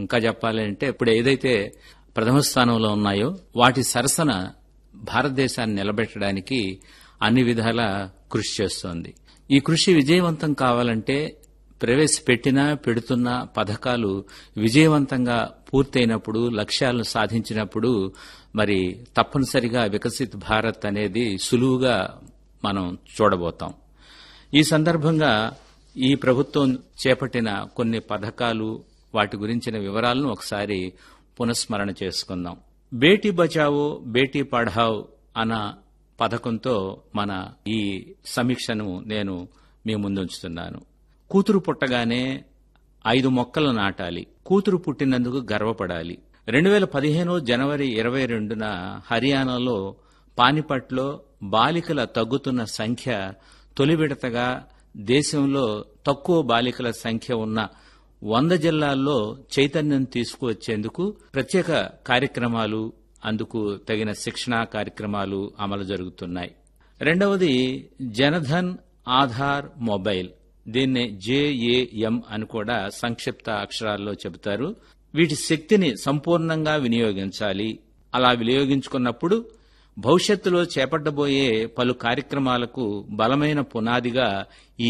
ఇంకా చెప్పాలంటే ఇప్పుడు ఏదైతే ప్రథమ స్థానంలో ఉన్నాయో వాటి సరసన భారతదేశాన్ని నిలబెట్టడానికి అన్ని విధాల కృషి చేస్తోంది ఈ కృషి విజయవంతం కావాలంటే ప్రవేశపెట్టిన పెడుతున్న పథకాలు విజయవంతంగా పూర్తయినప్పుడు లక్ష్యాలను సాధించినప్పుడు మరి తప్పనిసరిగా వికసిత్ భారత్ అనేది సులువుగా మనం చూడబోతాం ఈ సందర్భంగా ఈ ప్రభుత్వం చేపట్టిన కొన్ని పథకాలు వాటి గురించిన వివరాలను ఒకసారి పునఃస్మరణ చేసుకుందాం బేటీ బచావో బేటీ పఢావ్ అన్న పథకంతో మన ఈ సమీక్షను నేను మీ ముందుంచుతున్నాను కూతురు పుట్టగానే ఐదు మొక్కలు నాటాలి కూతురు పుట్టినందుకు గర్వపడాలి రెండు వేల పదిహేను జనవరి ఇరవై రెండున హర్యానాలో పానిపట్లో బాలికల తగ్గుతున్న సంఖ్య తొలి విడతగా దేశంలో తక్కువ బాలికల సంఖ్య ఉన్న వంద జిల్లాల్లో చైతన్యం తీసుకువచ్చేందుకు ప్రత్యేక కార్యక్రమాలు అందుకు తగిన శిక్షణా కార్యక్రమాలు అమలు జరుగుతున్నాయి రెండవది జనధన్ ఆధార్ మొబైల్ దీన్నే జేఏఎం అని కూడా సంక్షిప్త అక్షరాల్లో చెబుతారు వీటి శక్తిని సంపూర్ణంగా వినియోగించాలి అలా వినియోగించుకున్నప్పుడు భవిష్యత్తులో చేపట్టబోయే పలు కార్యక్రమాలకు బలమైన పునాదిగా ఈ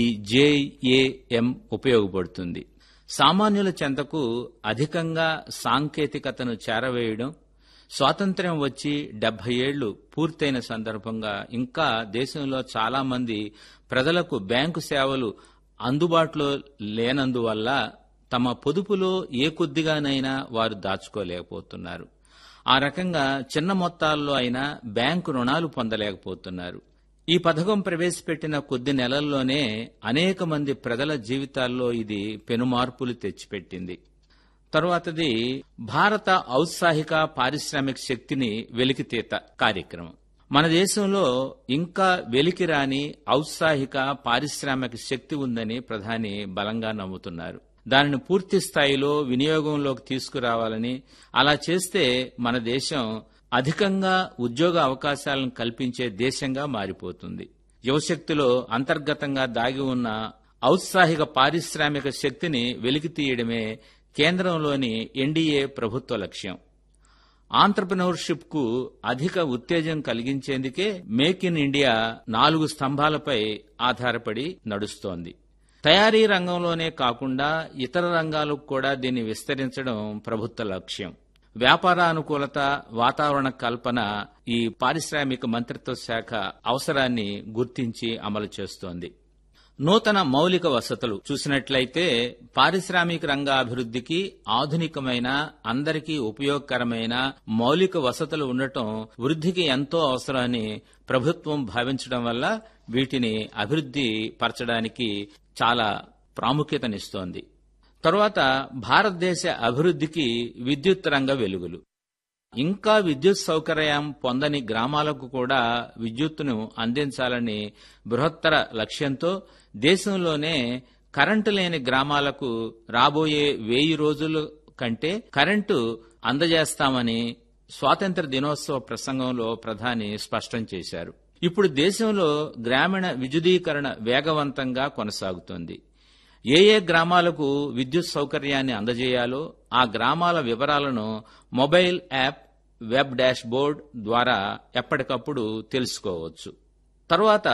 జేఏఎం ఉపయోగపడుతుంది సామాన్యుల చెంతకు అధికంగా సాంకేతికతను చేరవేయడం స్వాతంత్ర్యం వచ్చి డెబ్బై ఏళ్లు పూర్తయిన సందర్భంగా ఇంకా దేశంలో చాలా మంది ప్రజలకు బ్యాంకు సేవలు అందుబాటులో లేనందువల్ల తమ పొదుపులో ఏ కొద్దిగానైనా వారు దాచుకోలేకపోతున్నారు ఆ రకంగా చిన్న మొత్తాల్లో అయినా బ్యాంకు రుణాలు పొందలేకపోతున్నారు ఈ పథకం ప్రవేశపెట్టిన కొద్ది నెలల్లోనే అనేక మంది ప్రజల జీవితాల్లో ఇది పెనుమార్పులు తెచ్చిపెట్టింది తరువాతది భారత ఔత్సాహిక పారిశ్రామిక శక్తిని వెలికితీత కార్యక్రమం మన దేశంలో ఇంకా వెలికి రాని ఔత్సాహిక పారిశ్రామిక శక్తి ఉందని ప్రధాని బలంగా నమ్ముతున్నారు దానిని పూర్తి స్థాయిలో వినియోగంలోకి తీసుకురావాలని అలా చేస్తే మన దేశం అధికంగా ఉద్యోగ అవకాశాలను కల్పించే దేశంగా మారిపోతుంది యువశక్తిలో అంతర్గతంగా దాగి ఉన్న ఔత్సాహిక పారిశ్రామిక శక్తిని వెలికి తీయడమే కేంద్రంలోని ఎన్డీఏ ప్రభుత్వ లక్ష్యం ఆంటర్ప్రినర్షిప్ కు అధిక ఉత్తేజం కలిగించేందుకే మేక్ ఇన్ ఇండియా నాలుగు స్తంభాలపై ఆధారపడి నడుస్తోంది తయారీ రంగంలోనే కాకుండా ఇతర రంగాలకు కూడా దీన్ని విస్తరించడం ప్రభుత్వ లక్ష్యం వ్యాపారానుకూలత వాతావరణ కల్పన ఈ పారిశ్రామిక మంత్రిత్వ శాఖ అవసరాన్ని గుర్తించి అమలు చేస్తోంది నూతన మౌలిక వసతులు చూసినట్లయితే పారిశ్రామిక రంగ అభివృద్ధికి ఆధునికమైన అందరికీ ఉపయోగకరమైన మౌలిక వసతులు ఉండటం వృద్ధికి ఎంతో అవసరమని ప్రభుత్వం భావించడం వల్ల వీటిని అభివృద్ధి పరచడానికి చాలా ప్రాముఖ్యతనిస్తోంది తరువాత భారతదేశ అభివృద్ధికి విద్యుత్ రంగ వెలుగులు ఇంకా విద్యుత్ సౌకర్యం పొందని గ్రామాలకు కూడా విద్యుత్తును అందించాలని బృహత్తర లక్ష్యంతో దేశంలోనే కరెంటు లేని గ్రామాలకు రాబోయే వెయ్యి రోజుల కంటే కరెంటు అందజేస్తామని స్వాతంత్ర దినోత్సవ ప్రసంగంలో ప్రధాని స్పష్టం చేశారు ఇప్పుడు దేశంలో గ్రామీణ విద్యుదీకరణ వేగవంతంగా కొనసాగుతోంది ఏ ఏ గ్రామాలకు విద్యుత్ సౌకర్యాన్ని అందజేయాలో ఆ గ్రామాల వివరాలను mobile app web dashboard ద్వారా ఎప్పటికప్పుడు తెలుసుకోవచ్చు తరువాత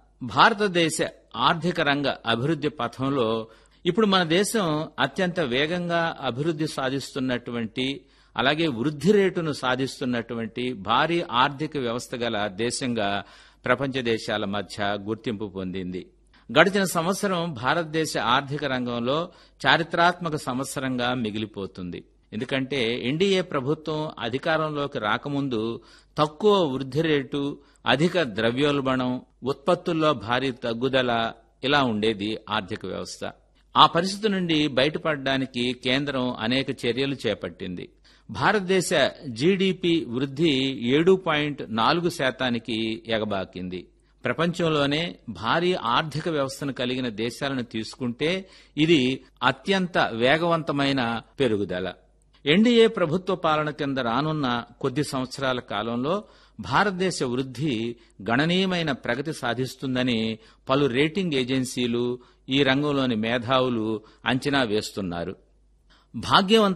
భారతదేశ ఆర్థిక రంగ అభివృద్ధి పథంలో ఇప్పుడు మన దేశం అత్యంత వేగంగా అభివృద్ధి సాధిస్తున్నటువంటి అలాగే వృద్ధి రేటును సాధిస్తున్నటువంటి భారీ ఆర్థిక వ్యవస్థ గల దేశంగా ప్రపంచ దేశాల మధ్య గుర్తింపు పొందింది గడిచిన సంవత్సరం భారతదేశ ఆర్థిక రంగంలో చారిత్రాత్మక సంవత్సరంగా మిగిలిపోతుంది ఎందుకంటే ఎన్డీఏ ప్రభుత్వం అధికారంలోకి రాకముందు తక్కువ వృద్ధి రేటు అధిక ద్రవ్యోల్బణం ఉత్పత్తుల్లో భారీ తగ్గుదల ఇలా ఉండేది ఆర్థిక వ్యవస్థ ఆ పరిస్థితి నుండి బయటపడడానికి కేంద్రం అనేక చర్యలు చేపట్టింది భారతదేశ జీడీపీ వృద్ధి ఏడు పాయింట్ నాలుగు శాతానికి ఎగబాకింది ప్రపంచంలోనే భారీ ఆర్థిక వ్యవస్థను కలిగిన దేశాలను తీసుకుంటే ఇది అత్యంత వేగవంతమైన పెరుగుదల ఎన్డీఏ ప్రభుత్వ పాలన కింద రానున్న కొద్ది సంవత్సరాల కాలంలో భారతదేశ వృద్ధి గణనీయమైన ప్రగతి సాధిస్తుందని పలు రేటింగ్ ఏజెన్సీలు ఈ రంగంలోని మేధావులు అంచనా వేస్తున్నారు భాగ్యవంత